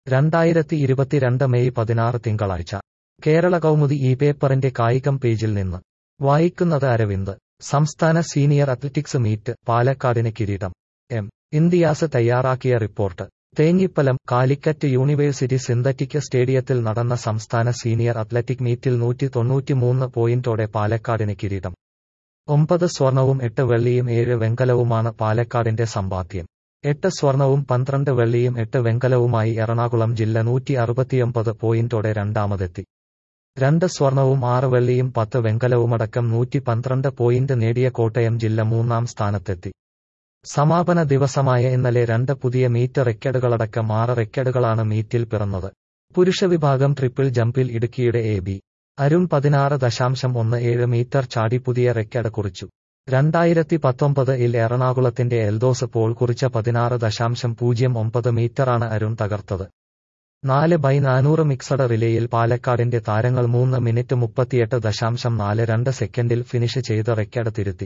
രണ്ടായിരത്തി ഇരുപത്തിരണ്ട് മെയ് പതിനാറ് തിങ്കളാഴ്ച കേരള കൗമുദി ഈ പേപ്പറിന്റെ കായികം പേജിൽ നിന്ന് വായിക്കുന്നത് അരവിന്ദ് സംസ്ഥാന സീനിയർ അത്ലറ്റിക്സ് മീറ്റ് പാലക്കാടിന് കിരീടം എം ഇന്ത്യാസ് തയ്യാറാക്കിയ report Thenhipalam Calicut university synthetic സ്റ്റേഡിയത്തിൽ നടന്ന സംസ്ഥാന സീനിയർ അത്ലറ്റിക് മീറ്റിൽ നൂറ്റി തൊണ്ണൂറ്റിമൂന്ന് പോയിന്റോടെ പാലക്കാടിന് കിരീടം ഒമ്പത് സ്വർണവും എട്ട് വെള്ളിയും ഏഴ് വെങ്കലവുമാണ് പാലക്കാടിന്റെ സമ്പാദ്യം എട്ട് സ്വർണവും പന്ത്രണ്ട് വെള്ളിയും എട്ട് വെങ്കലവുമായി എറണാകുളം ജില്ല നൂറ്റി അറുപത്തിയൊമ്പത് പോയിന്റോടെ രണ്ടാമതെത്തി രണ്ട് സ്വർണവും ആറ് വെള്ളിയും പത്ത് വെങ്കലവുമടക്കം നൂറ്റി പന്ത്രണ്ട് പോയിന്റ് നേടിയ കോട്ടയം ജില്ല മൂന്നാം സ്ഥാനത്തെത്തി സമാപന ദിവസമായ ഇന്നലെ രണ്ട് പുതിയ മീറ്റ് റെക്കോർഡുകളടക്കം ആറ് റെക്കോർഡുകളാണ് മീറ്റിൽ പിറന്നത് പുരുഷ വിഭാഗം ട്രിപ്പിൾ ജമ്പിൽ ഇടുക്കിയുടെ എ ബി അരുൺ പതിനാറ് ദശാംശം ഒന്ന് ഏഴ് മീറ്റർ ചാടി പുതിയ റെക്കോർഡ് കുറിച്ചു രണ്ടായിരത്തി പത്തൊമ്പത് ഇൽ എറണാകുളത്തിന്റെ എൽദോസ് പോൾ കുറിച്ച പതിനാറ് ദശാംശം പൂജ്യം ഒമ്പത് മീറ്ററാണ് അരുൺ തകർത്തത് നാല് ബൈ നാനൂറ് മിക്സഡ് റിലേയിൽ പാലക്കാടിന്റെ താരങ്ങൾ മൂന്ന് മിനിറ്റ് മുപ്പത്തിയെട്ട് ദശാംശം നാല് രണ്ട് സെക്കൻഡിൽ ഫിനിഷ് ചെയ്ത് റെക്കോർഡ് തിരുത്തി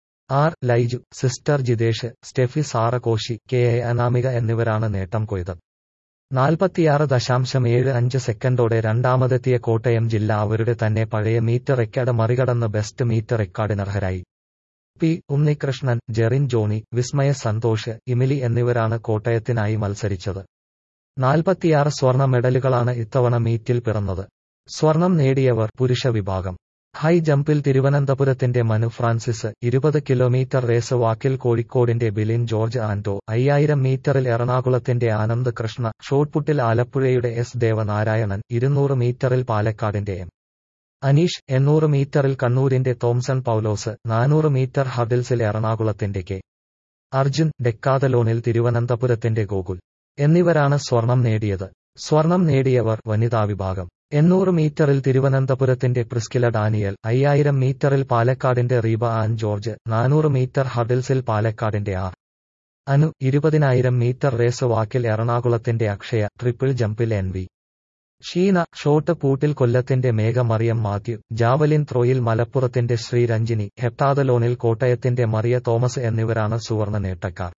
R Laiju sister Jithesh Steffi Sarakoshy K A Anamika എന്നിവരാണ് നേട്ടം കൊയ്തത് നാൽപ്പത്തിയാറ് ദശാംശം ഏഴ് അഞ്ച് സെക്കൻഡോടെ രണ്ടാമതെത്തിയ കോട്ടയം ജില്ല അവരുടെ തന്നെ പഴയ മീറ്റ് റെക്കോർഡ് മറികടന്ന് ബെസ്റ്റ് മീറ്റ് റെക്കോർഡിനർഹരായി പി ഉണ്ണികൃഷ്ണൻ ജെറിൻ ജോണി വിസ്മയ സന്തോഷ് ഇമിലി എന്നിവരാണ് കോട്ടയത്തിനായി മത്സരിച്ചത് നാൽപ്പത്തിയാറ് സ്വർണ്ണ മെഡലുകളാണ് ഇത്തവണ മീറ്റിൽ പിറന്നത് സ്വർണം നേടിയവർ പുരുഷ വിഭാഗം ഹൈ ജമ്പിൽ തിരുവനന്തപുരത്തിന്റെ മനു ഫ്രാൻസിസ് ഇരുപത് കിലോമീറ്റർ റേസ് വാക്കിൽ കോഴിക്കോടിന്റെ ബിലിൻ ജോർജ് ആന്റോ അയ്യായിരം മീറ്ററിൽ എറണാകുളത്തിന്റെ ആനന്ദ് കൃഷ്ണ ഷോട്ട്പുട്ടിൽ ആലപ്പുഴയുടെ എസ് ദേവനാരായണൻ ഇരുന്നൂറ് മീറ്ററിൽ പാലക്കാടിന്റെ എം അനീഷ് എണ്ണൂറ് മീറ്ററിൽ കണ്ണൂരിന്റെ തോംസൺ പൌലോസ് നാനൂറ് മീറ്റർ ഹഡിൽസിൽ എറണാകുളത്തിന്റെ കെ അർജുൻ ഡെക്കാതലോണിൽ തിരുവനന്തപുരത്തിന്റെ ഗോകുൽ എന്നിവരാണ് സ്വർണം നേടിയത് സ്വർണം നേടിയവർ വനിതാ വിഭാഗം എണ്ണൂറ് മീറ്ററിൽ തിരുവനന്തപുരത്തിന്റെ പ്രിസ്കില ഡാനിയൽ അയ്യായിരം മീറ്ററിൽ പാലക്കാടിന്റെ റീബ ആൻ ജോർജ് നാനൂറ് മീറ്റർ ഹഡിൽസിൽ പാലക്കാടിന്റെ ആർ അനു ഇരുപതിനായിരം മീറ്റർ റേസ് വാക്കിൽ എറണാകുളത്തിന്റെ അക്ഷയ ട്രിപ്പിൾ ജമ്പിൽ എൻ വി ഷീന ഷോട്ട് പൂട്ടിൽ കൊല്ലത്തിന്റെ മേഘ മറിയം മാത്യു ജാവലിൻ ത്രോയിൽ മലപ്പുറത്തിന്റെ ശ്രീരഞ്ജിനി ഹെപ്താതലോണിൽ കോട്ടയത്തിന്റെ മറിയ തോമസ് എന്നിവരാണ് സുവർണ നേട്ടക്കാർ